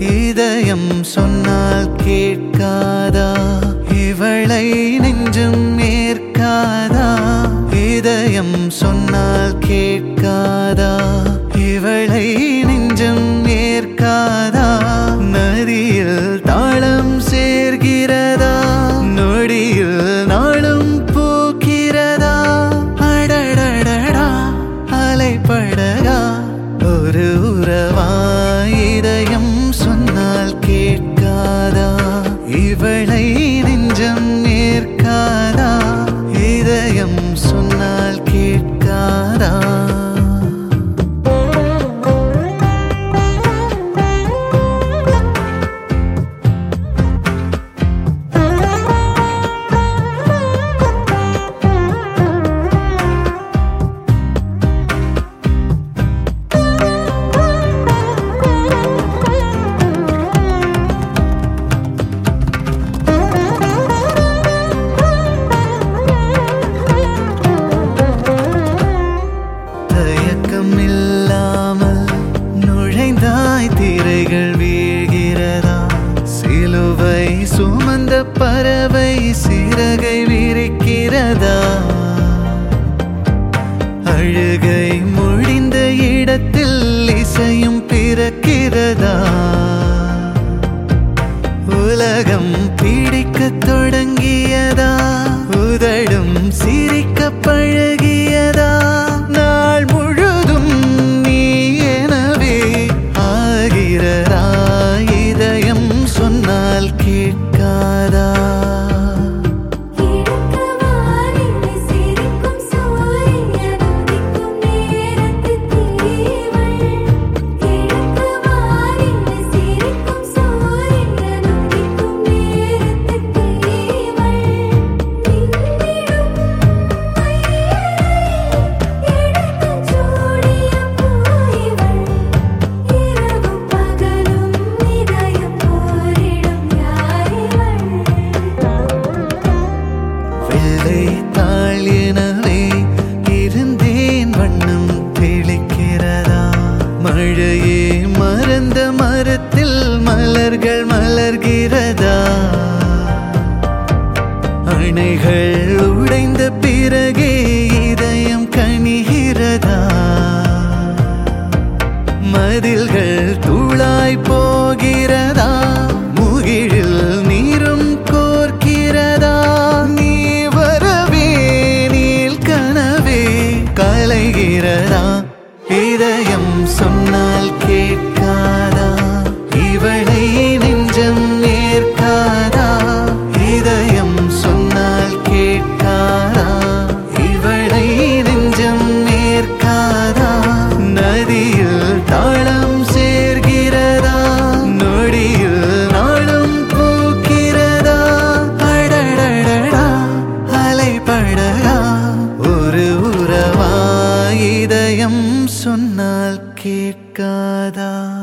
இதயம் சொன்னால் கேட்காதா இவளை நெஞ்சம் ஏற்காதா இதயம் சொன்னால் கேட்காதா இவளை நெஞ்சம் ஏற்காதா நதியில் தாளம் சேர்கிறதா நொடியில் நாளும் பூக்கிறதா அடடடடா அலைப்படகா ஒரு உறவா இதயம் சொன்னால் கேட்காதா இவளை நெஞ்சம் ஏற்காதா இதயம் சொன்னால் கேட்காதா தயக்கம் இல்லாமல் நுழைந்தாய் திரைகள் வீழ்கிறதா சிலுவை சுமந்த பறவை சிறகை விரிக்கிறதா அழுகை முடிந்த இடத்தில் இசையும் பிறக்கிறதா உலகம் பிடிக்கத் தொடங்கியதா உதடும் சிரிக்க பழகியதா நாள் முழுதும் நீ எனவே ஆகிறதா இதயம் சொன்னால் கேட்காதா கிழக்கு சிரிக்கும் சூரியன் உதிக்கும் நேரத்து தீவள் கிழக்கு சிரிக்கும் சூரியன் உதிக்கும் நேரத்து தீவள் நின்றிடும் எடுத்துச் சூடிய பூயிவள் இரவும் பகலும் இதயம் போரிடும் யாரிவள் வெள்ளை தாள் எனவே இருந்தேன் வண்ணம் தெளிக்கிறதா மழையே மறந்த மரத்தில் மலர்கள் மலர்கிறதா அணைகள் உடைந்த பிறகே இதயம் கனிகிறதா மதில்கள் தூளாய் போகிறதா முகிழில் நீரும் கோர்க்கிறதா நீ வரவே நீல் கனவே கலைகிறதா இதயம் சொன்னால் கேட்காதா இவளை நெஞ்சம் ஏற்காதா இதயம் சொன்னால் கேட்காதா இவளை நெஞ்சம் ஏற்காதா நதியில் தாளம் சேர்கிறதா நொடியில் நாளும் பூக்கிறதா அடடடடா அலைப்படகா ஒரு உறவா இதயம் சொன்னால் கேட்காதா